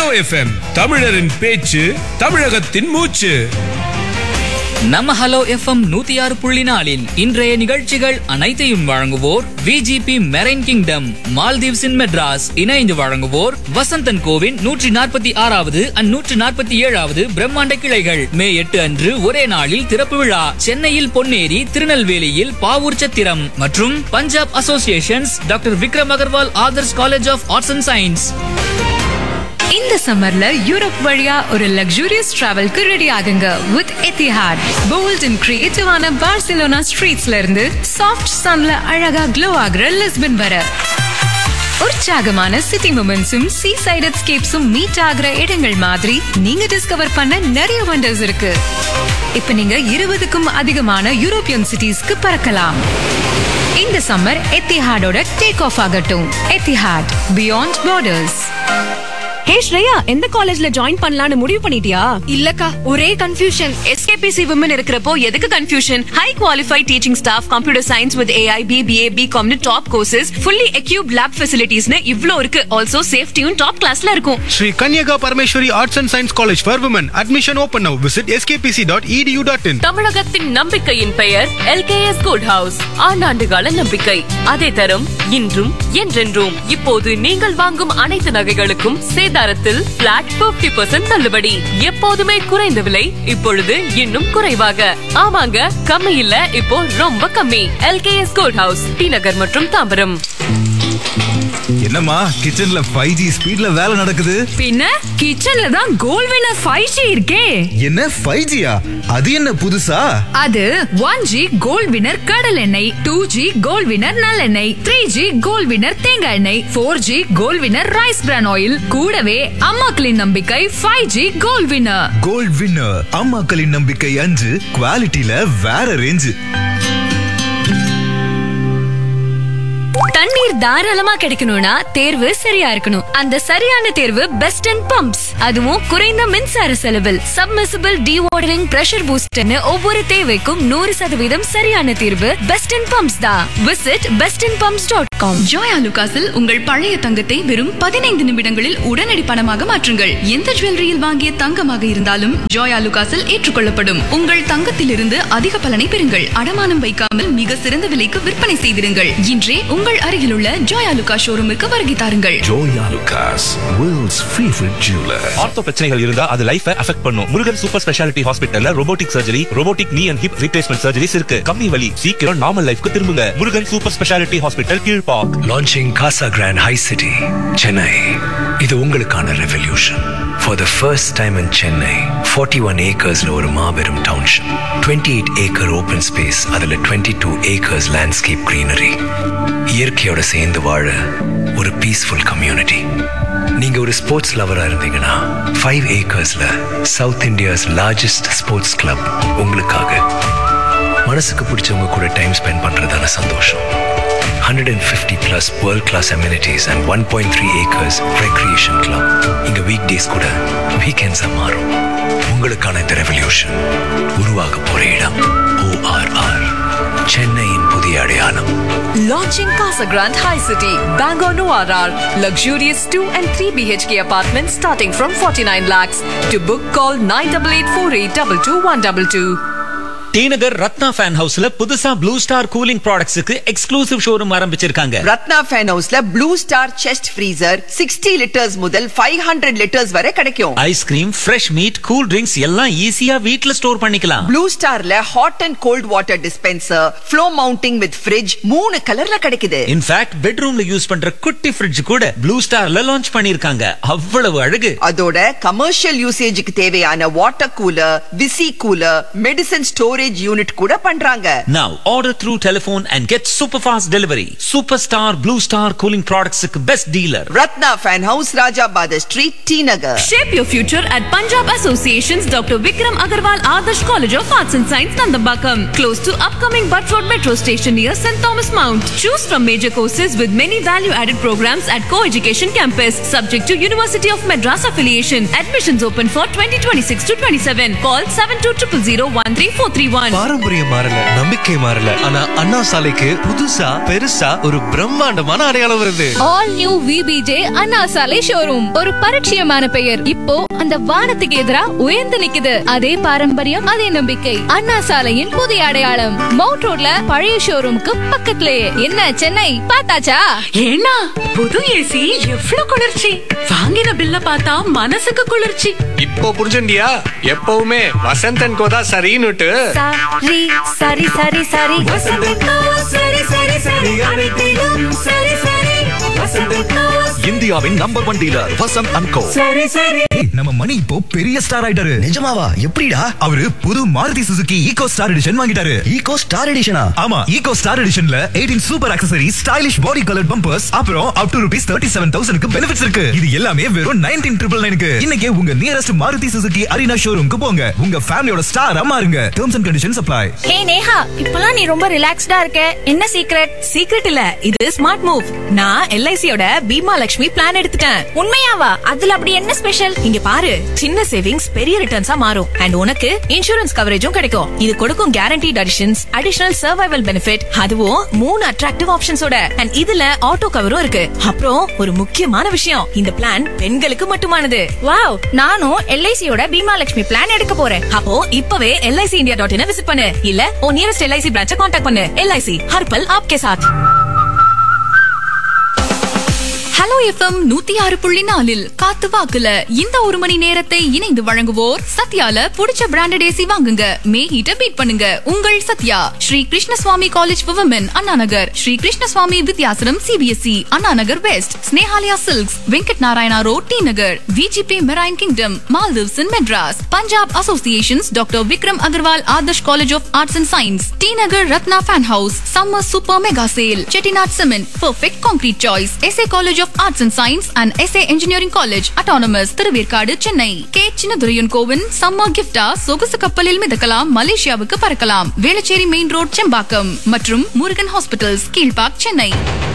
FM தமிழரின் பேச்சு தமிழகத்தின் மூச்சு நம்ம ஹலோ எஃப்எம் நூத்தி ஆறு புள்ளி நாலில் இன்றைய நிகழ்ச்சிகள் அனைத்தையும் வழங்குவோர் V G P marine kingdom Maldives in Madras இணைந்து வழங்குவோர் வசந்தன் கோவின் நூற்றி நாற்பத்தி ஆறாவது அண்ட் நூற்றி நாற்பத்தி ஏழாவது பிரம்மாண்ட கிளைகள் மே எட்டு அன்று ஒரே நாளில் திறப்பு விழா சென்னையில் பொன்னேரி திருநெல்வேலியில் பாவூர் சத்திரம் மற்றும் Punjab associations doctor Vikram Agarwal Aadhars college of arts and science இந்த சம்மர்ல யூரோப் வழியா ஒரு லக்ஸூரியஸ் டிராவல்க்கு ரெடி ஆகுங்க வித் எத்திஹாட் போல்ட் அண்ட் கிரியேட்டிவான பார்சிலோனா ஸ்ட்ரீட்ஸ்ல இருந்து சாஃப்ட் சன்ல அழகா க்ளோ ஆகுற லிஸ்பன் வர உற்சாகமான சிட்டி மூமெண்ட்ஸும் சீ சைட் எஸ்கேப்ஸும் மீட் ஆகுற இடங்கள் மாதிரி நீங்க டிஸ்கவர் பண்ண நிறைய வண்டர்ஸ் இருக்கு இப்ப நீங்க இருபதுக்கும் அதிகமான யூரோப்பியன் சிட்டிஸ்க்கு பறக்கலாம் இந்த சம்மர் எத்திஹாடோட டேக் ஆஃப் ஆகட்டும் Etihad beyond borders hey Shreya எந்த காலேஜ்ல ஜாயின் பண்ணலாம்னு முடிவு பண்ணிட்டியா இல்லக்கா ஒரே கன்ஃபியூஷன் எஸ்கேபிசி விமன் இருக்கிறப்போ எதுக்கு confusion high qualified teaching staff computer science with A I B B A பிகாம்னு top courses fully equip lab ஃபெசிலிட்டிஸ்னு இவ்ளோ இருக்கு ஆல்சோ சேஃப்டியும் டாப் கிளாஸ்ல இருக்கும் Sri Kanyaka Parmeshwari Arts and Science College for Women. Admission open now. Visit skpc.edu.in. தமிழகத்தின் நம்பிக்கையின் பெயர் LKS good house ஆண்டாண்டு கால நம்பிக்கை அதே தரும் இன்றும் என்றென்றும் இப்போது நீங்கள் வாங்கும் அனைத்து நகைகளுக்கும் சேதாரத்தில் பிளாட் 50% தள்ளுபடி எப்போதுமே குறைந்த விலை இப்பொழுது இன்னும் குறைவாக ஆமாங்க கம்மி இல்ல இப்போ ரொம்ப கம்மி L K S good house T Nagar மற்றும் தாம்பரம் என்னம்மா கிச்சன்ல ஃபைவ் ஜி ஸ்பீட்ல வேலை நடக்குது பின்ன கிச்சன்ல தான் கோல் வினர் ஃபைவ் ஜி இருக்கே என்ன ஃபைவ் ஜியா அது என்ன புதுசா அது ஒன் ஜி கோல்ட் வினர் கடல் எண்ணெய் டூ ஜி கோல்ட் வினர் நல்லெண்ணெய் த்ரீ ஜி கோல்ட் வினர் தேங்காய் எண்ணெய் four G gold winner rice bran oil கூடவே அம்மாக்களின் நம்பிக்கை five G gold winner gold winner அம்மாக்களின் நம்பிக்கை அஞ்சு குவாலிட்டியில வேற ரேஞ்சு தண்ணீர் தாராளமா கிடைக்கணும்னா தேர்வு சரியா இருக்கணும் அந்த சரியான தேர்வு பெஸ்ட் அண்ட் பம்ப்ஸ் அதுவும் குறைந்த மின்சார செலவில் சப்மிசிபிள் டிவார்டரிங் பிரஷர் பூஸ்டர்னு ஒவ்வொரு தேவைக்கும் நூறு சதவீதம் சரியான தீர்வு பெஸ்ட் அண்ட் பம்ப்ஸ் தான் visit best and pumps dot com Joya லுகாஸில் உங்கள் பழைய தங்கத்தை வெறும் பதினைந்து நிமிடங்களில் உடனடி பணமாக மாற்றுங்கள் எந்த ஜுவல்லரியில் வாங்கிய தங்கமாக இருந்தாலும் ஜோயா லுகாஸில் ஏற்றுக்கொள்ளப்படும் உங்கள் தங்கத்திலிருந்து அதிக பலனை பெறுங்கள் அடமானம் வைக்காமல் மிக சிறந்த விலைக்கு விற்பனை செய்திருங்கள் இன்றே உங்கள் அருகிலுள்ள ஜோயா லுகா ஷோரூமுக்கு வருகை தாருங்கள் Joya Lukas world's favourite jeweller ortho பிரச்சனைகள் இருந்தா அது லைஃபை அஃபெக்ட் பண்ணும் முருகன் சூப்பர் ஸ்பெஷாலிட்டி ஹாஸ்பிட்டல்ல robotic surgery robotic knee and hip replacement surgeries இருக்கு கம்மி வலி சீக்கிரம் நார்மல் லைஃப்க்கு திரும்புங்க Murugan super speciality hospital Kilpauk launching Casa Grand high city Chennai இது உங்களுக்கான revolution for the first time in Chennai forty one ஏக்கர்ஸ்ல ஒரு மாபெரும் township twenty eight acre open space அதில் twenty two acres landscape greenery இயற்கையோட சேர்ந்து வாழ ஒரு பீஸ்ஃபுல் கம்யூனிட்டி நீங்க ஒரு ஸ்போர்ட்ஸ் லவரா இருந்தீங்கன்னா ஃபைவ் ஏக்கர்ஸ்ல South India's largest sports club உங்களுக்காக மனசுக்கு பிடிச்சவங்க கூட டைம் ஸ்பெண்ட் பண்றதான சந்தோஷம் 150 plus world class amenities and 1.3 acres recreation club இங்க weekdays கூட weekends ஆ மாறும் உங்களுக்கான இந்த ரெவல்யூஷன் உருவாக போற இடம் ORR சென்னையின் புதிய அடையாளம் Launching Casa Grande High City, Bangor Noir, luxurious 2 and 3 BHK apartments starting from 49 lakhs. To book, call 9848222122. T Nagar Ratna fan ஹவுஸ்ல புதுசா ப்ளூ ஸ்டார் கூலிங் ப்ராடக்ட்ஸுக்கு எக்ஸ்க்ளூசிவ் ஷோரூம் ஆரம்பிச்சிருக்காங்க ரத்னா ஃபேன் ஹவுஸ்ல Blue Star chest freezer sixty litres முதல் five hundred litres வரை கிடைக்கும் ice cream fresh meat cool drinks எல்லாம் ஈஸியா வீட்ல ஸ்டோர் பண்ணிக்கலாம் ப்ளூ ஸ்டார்ல hot and cold water dispenser floor mounting with fridge மூணு கலர்ல கிடைக்குது இன்ஃபேக்ட் பெட்ரூம்ல யூஸ் பண்ற குட்டி ஃப்ரிட்ஜ் கூட ப்ளூ ஸ்டார்ல லான்ச் பண்ணிருக்காங்க அவ்வளவு அழகு அதோட கமர்ஷியல் யூசேஜுக்கு தேவையான water cooler visi cooler medicine storage unit கூட பண்றாங்க Now order through telephone and get super fast delivery. Superstar Blue Star Cooling Products best dealer. Ratna fan house Rajabather street T Nagar Shape your future at Punjab Association's Dr. Vikram Agarwal Adarsh College of Arts and Science, Nandambakam. Close to upcoming Butt Road Metro Station near St. Thomas Mount. Choose from major courses with many value-added programs at co-education campus. Subject to University of Madras affiliation. Admissions open for 2026 to 27. Call 7200 1343 one பாரம்பரியம் மாறல நம்பிக்கை மாறல ஆனா அண்ணா சாலைக்கு புதுசா பெருசா ஒரு பிரம்மாண்டமான அடையாளம் வருது ஆல் நியூ விபிஜே அண்ணா சாலை ஷோரூம் ஒரு பரிச்சயமான பெயர் இப்போ அந்த வானத்துக்கு எதிரா உயர்ந்து நிக்குது அதே பாரம்பரியம் அதே நம்பிக்கை அண்ணா சாலையின் புதிய அடையாளம் மவுண்ட் ரோட்ல பழைய ஷோரூமுக்கு பக்கத்துலயே என்ன சென்னை பார்த்தாச்சா ஏன்னா புது ஏசி எவ்வளவு குளிர்ச்சி வாங்கின பில்ல பார்த்தா மனசுக்கு குளிர்ச்சி இப்போ புரிஞ்சுண்டியா எப்பவுமே வசந்தன் கோதா சரின்னுட்டு சரி சரி சரி சரி சரி சரி சரி அனைத்திலும் சரி சரி இந்தியாவின் number one dealer Vasanth and co சரி சரி நம்ம மணி இப்போ பெரிய ஸ்டார் ஆயிட்டாரு நிஜமாவா எப்படிடா அவரு புது Maruti Suzuki Eeco star edition வாங்கிட்டாரு ஈகோ ஸ்டார் எடிஷனா ஆமா ஈகோ ஸ்டார் எடிஷன்ல 18 super accessory stylish body colour bumpers அப்புறம் up to rupees thirty seven தௌசண்ட்க்கு பெனிஃபிட்ஸ் இருக்கு இது எல்லாமே வெறும் நைன்டீன் ட்ரிபிள் நைனுக்கு இன்னைக்கு உங்க நியரஸ்ட் மாருதி சுசுகி அரினா ஷோரூம்க்கு போங்க உங்க ஃபேமிலியோட ஸ்டார் மாறுங்க terms and conditions apply hey Neha இப்பலாம் நீ ரொம்ப ரிலாக்ஸ்டா இருக்க என்ன சீக்ரெட் சீக்ரெட் இல்ல இது ஸ்மார்ட் மூவ் நான் எல்ஐசியோட பீமா லட்சுமி பிளான் எடுத்துட்டேன் உண்மையாவா அதுல அப்படி என்ன ஸ்பெஷல் இங்க பாரு சின்ன சேவிங்ஸ் பெரிய ரிட்டர்ன்ஸா மாறும் அண்ட் உனக்கு இன்சூரன்ஸ் கவரேஜும் கிடைக்கும் இது கொடுக்கும் guaranteed additions additional survival benefit அதுவும் மூணு அட்ராக்டிவ் ஆப்ஷன்ஸோட அண்ட் இதுல ஆட்டோ கவரும் இருக்கு அப்புறம் ஒரு முக்கியமான விஷயம் இந்த பிளான் பெண்களுக்கு மட்டுமானது வாவ் நானும் எல்ஐசியோட பீமா லட்சுமி பிளான் எடுக்க போறேன் அப்போ இப்பவே LIC India dot in visit பண்ணு இல்ல உன் நியரஸ்ட் எல்ஐசி பிரான்ச்ச காண்டாக்ட் பண்ணு எல்ஐசி ஹர்பல் ஆப்கே சாத் ஹலோ எஃப்எம் நூத்தி ஆறு புள்ளி நாலில் காத்து வாக்குல இந்த ஒரு மணி நேரத்தை இணைந்து வழங்குவோர் சத்யால புடிச்ச பிராண்டட் ஏசி வாங்குங்க மே ஹீட்ட பீட் பண்ணுங்க உங்கள் Sathya Sri Krishnaswamy college for women Anna Nagar Sri Krishnaswamy Vidyasanam CBSE Anna Nagar west Snehalaya silks Venkat Narayana road T Nagar VGP marine kingdom Maldives in Madras Punjab associations doctor Vikram Agarwal Adarsh college of arts and science T Nagar Ratna fan house summer super mega sale Chettinad cement perfect concrete choice SA college of arts and science and SA engineering college autonomous Thiruverkadu Chennai K Chinnaduraiyan கோவின் summer கிஃப்டா சொகுசு கப்பலில் மிதக்கலாம் மலேசியாவுக்கு பறக்கலாம் Velachery main road Sembakkam மற்றும் Murugan hospitals Kilpauk Chennai